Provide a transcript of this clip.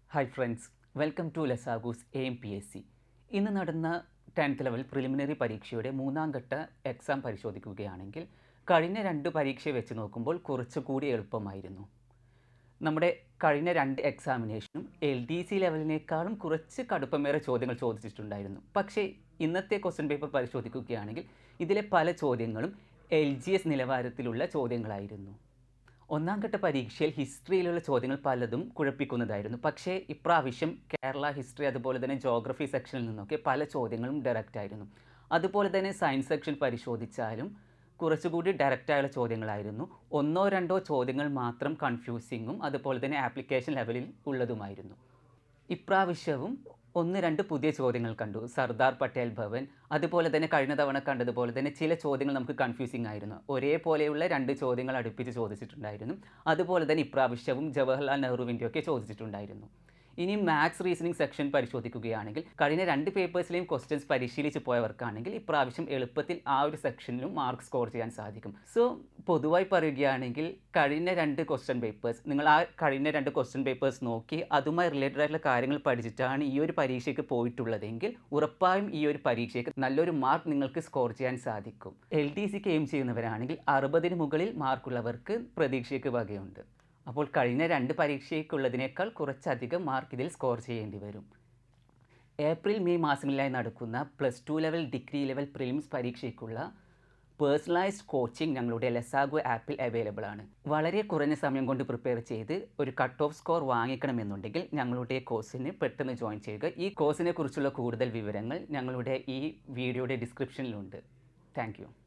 hi friends welcome to Lesago's A M P S C ഇന്ന് നടന്ന tenth level preliminary പരീക്ഷയുടെ മൂന്നാം ഘട്ട എക്സാം പരിശോധിക്കുകയാണെങ്കിൽ കഴിഞ്ഞ രണ്ട് പരീക്ഷയെ വെച്ച് നോക്കുമ്പോൾ കുറച്ചുകൂടി എളുപ്പമായിരുന്നു നമ്മുടെ കഴിഞ്ഞ രണ്ട് എക്സാമിനേഷനും എൽ ഡി സി ലെവലിനേക്കാളും കുറച്ച് കടുപ്പമേറെ ചോദ്യങ്ങൾ ചോദിച്ചിട്ടുണ്ടായിരുന്നു പക്ഷേ ഇന്നത്തെ ക്വസ്റ്റ്യൻ പേപ്പർ പരിശോധിക്കുകയാണെങ്കിൽ ഇതിലെ പല ചോദ്യങ്ങളും എൽ ജി എസ് നിലവാരത്തിലുള്ള ചോദ്യങ്ങളായിരുന്നു ഒന്നാം ഘട്ട പരീക്ഷയിൽ ഹിസ്റ്ററിയിലുള്ള ചോദ്യങ്ങൾ പലതും കുഴപ്പിക്കുന്നതായിരുന്നു പക്ഷേ ഇപ്രാവശ്യം കേരള ഹിസ്റ്ററി അതുപോലെ തന്നെ ജോഗ്രഫി സെക്ഷനിൽ നിന്നൊക്കെ പല ചോദ്യങ്ങളും ഡയറക്റ്റ് ആയിരുന്നു അതുപോലെ തന്നെ സയൻസ് സെക്ഷൻ പരിശോധിച്ചാലും കുറച്ചുകൂടി ഡയറക്റ്റായുള്ള ചോദ്യങ്ങളായിരുന്നു ഒന്നോ രണ്ടോ ചോദ്യങ്ങൾ മാത്രം കൺഫ്യൂസിങ്ങും അതുപോലെ തന്നെ ആപ്ലിക്കേഷൻ ലെവലിൽ ഉള്ളതുമായിരുന്നു ഇപ്രാവശ്യവും ഒന്ന് രണ്ട് പുതിയ ചോദ്യങ്ങൾ കണ്ടു സർദാർ പട്ടേൽ ഭവൻ അതുപോലെ തന്നെ കഴിഞ്ഞ തവണ കണ്ടതുപോലെ തന്നെ ചില ചോദ്യങ്ങൾ നമുക്ക് കൺഫ്യൂസിങ് ആയിരുന്നു ഒരേപോലെയുള്ള രണ്ട് ചോദ്യങ്ങൾ അടുപ്പിച്ച് ചോദിച്ചിട്ടുണ്ടായിരുന്നു അതുപോലെ തന്നെ ഇപ്രാവശ്യവും ജവഹർലാൽ നെഹ്റുവിൻ്റെയൊക്കെ ചോദിച്ചിട്ടുണ്ടായിരുന്നു ഇനി മാത്സ് റീസണിംഗ് സെക്ഷൻ പരിശോധിക്കുകയാണെങ്കിൽ കഴിഞ്ഞ രണ്ട് പേപ്പേഴ്സിലെയും ക്വസ്റ്റ്യൻസ് പരിശീലിച്ച് പോയവർക്കാണെങ്കിൽ ഇപ്രാവശ്യം എളുപ്പത്തിൽ ആ ഒരു സെക്ഷനിലും മാർക്ക് സ്കോർ ചെയ്യാൻ സാധിക്കും സോ പൊതുവായി പറയുകയാണെങ്കിൽ കഴിഞ്ഞ രണ്ട് ക്വസ്റ്റ്യൻ പേപ്പേഴ്സ് നിങ്ങൾ ആ കഴിഞ്ഞ രണ്ട് ക്വസ്റ്റ്യൻ പേപ്പേഴ്സ് നോക്കി അതുമായി റിലേറ്റഡ് ആയിട്ടുള്ള കാര്യങ്ങൾ പഠിച്ചിട്ടാണ് ഈ ഒരു പരീക്ഷയ്ക്ക് പോയിട്ടുള്ളതെങ്കിൽ ഉറപ്പായും ഈ ഒരു പരീക്ഷയ്ക്ക് നല്ലൊരു മാർക്ക് നിങ്ങൾക്ക് സ്കോർ ചെയ്യാൻ സാധിക്കും എൽ ഡി സിക്ക് എയിം ചെയ്യുന്നവരാണെങ്കിൽ അറുപതിന് മുകളിൽ മാർക്കുള്ളവർക്ക് പ്രതീക്ഷയ്ക്ക് വകയുണ്ട് അപ്പോൾ കഴിഞ്ഞ രണ്ട് പരീക്ഷയ്ക്കുള്ളതിനേക്കാൾ കുറച്ചധികം മാർക്ക് ഇതിൽ സ്കോർ ചെയ്യേണ്ടി വരും ഏപ്രിൽ മെയ് മാസങ്ങളിലായി നടക്കുന്ന plus two level degree level prelims പരീക്ഷയ്ക്കുള്ള പേഴ്സണലൈസ്ഡ് കോച്ചിങ് ഞങ്ങളുടെ ലെസാഗോ ആപ്പിൽ അവൈലബിൾ ആണ് വളരെ കുറഞ്ഞ സമയം കൊണ്ട് പ്രിപ്പയർ ചെയ്ത് ഒരു കട്ട് ഓഫ് സ്കോർ വാങ്ങിക്കണമെന്നുണ്ടെങ്കിൽ ഞങ്ങളുടെ കോഴ്സിന് പെട്ടെന്ന് ജോയിൻ ചെയ്യുക ഈ കോഴ്സിനെ കുറിച്ചുള്ള കൂടുതൽ വിവരങ്ങൾ ഞങ്ങളുടെ ഈ വീഡിയോയുടെ ഡിസ്ക്രിപ്ഷനിലുണ്ട് താങ്ക്